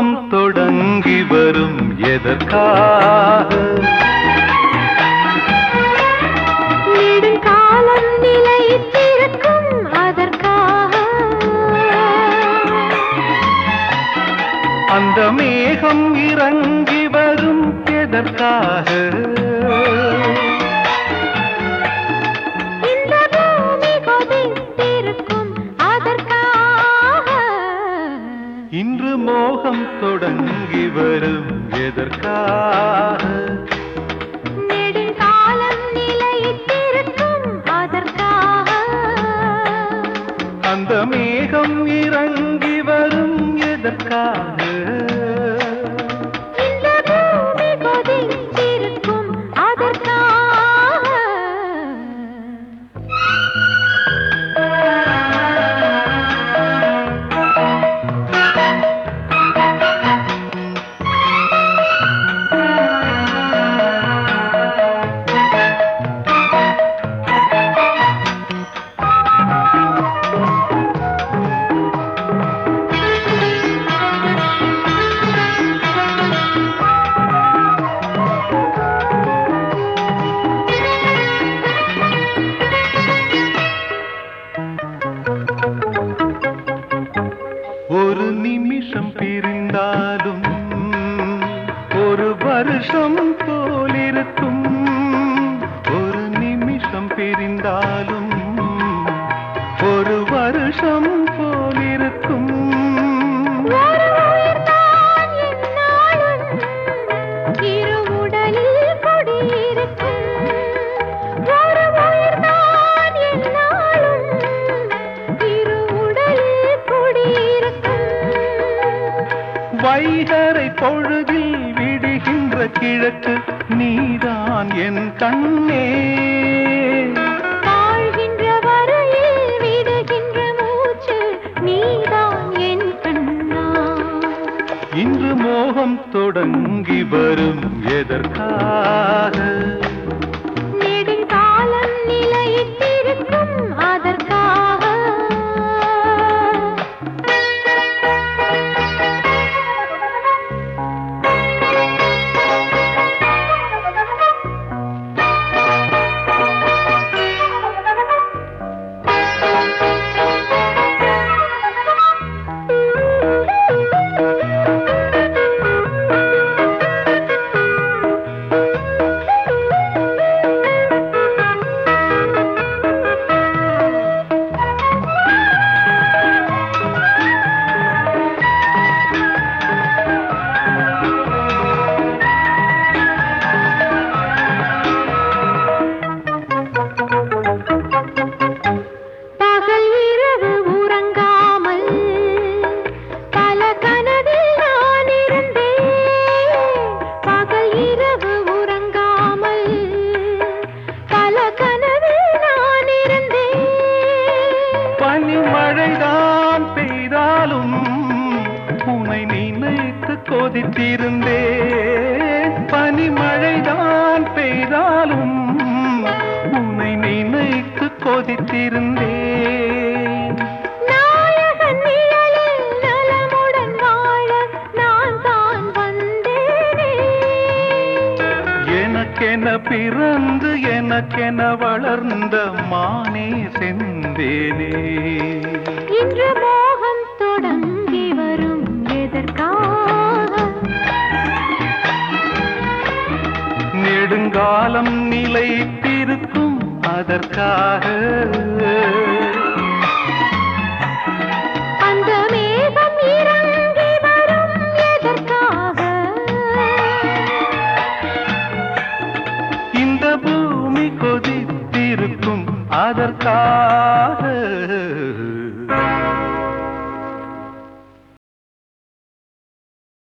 மோகம் தொடங்கி வரும் எதற்காக நெடுங்காலம் நிலைத்திருக்கும் அதற்காக அந்த மேகம் இறங்கி வரும் எதற்காக இந்த பூமி கொதித்திருக்கும் அதற்காக இன்று மோகம் தொடங்கி வரும் எதற்காக நெடுங்காலம் நிலைத்திருக்கும் அதற்காக அந்த மேகம் இறங்கி வரும் எதற்காக இந்த பூமி கொதித்திருக்கும் அதற்காக ஒரு நிமிஷம் பிரிந்தாலும் ஒரு வருஷம் போலிருக்கும் ஒரு நிமிஷம் பிரிந்தாலும் ஒரு வருஷம் போலிருக்கும் ஒரு உயிர்தான் எந்நாளும் இரு உடலில் குடியிருக்கும். ஒரு உயிர்தான் எந்நாளும் இரு உடலில் குடியிருக்கும். வைகரை பொழுதில் விடுகின்ற கிழக்கு நீதான் என் கண்ணே வாழ்கின்ற வரையில் விடுகின்ற மூச்சு நீதான் என் கண்ணா இன்று மோகம் தொடங்கி வரும் எதற்காக நெடுங்காலம் நிலைத்திருக்கும் அதற்காக பகல் இரவு உறங்காமல் பல கனவில் நான் இருந்தேன் பகல் இரவு உறங்காமல் பல கனவில் நான் இருந்தேன் பனிமழைதான் பெய்தாலும் உனை நினைத்து கொதித்திருந்தேன் பனிமழைதான் பெய்தாலும் உன்னை நினைத்து கொதித்திருந்தேன் நாயகன் நிழலில் நலமுடன் வாழ நான் தான் வந்தேனே எனக்கென பிறந்து எனக்கென வளர்ந்த மானே செந்தேனே இன்று மோகம் தொடங்கி வரும் எதற்காக நெடுங்காலம் நிலைத்திருக்கும் அதற்காக அந்த மேகம் இறங்கி வரும் எதற்காக இந்த பூமி கொதித்திருக்கும் அதற்காக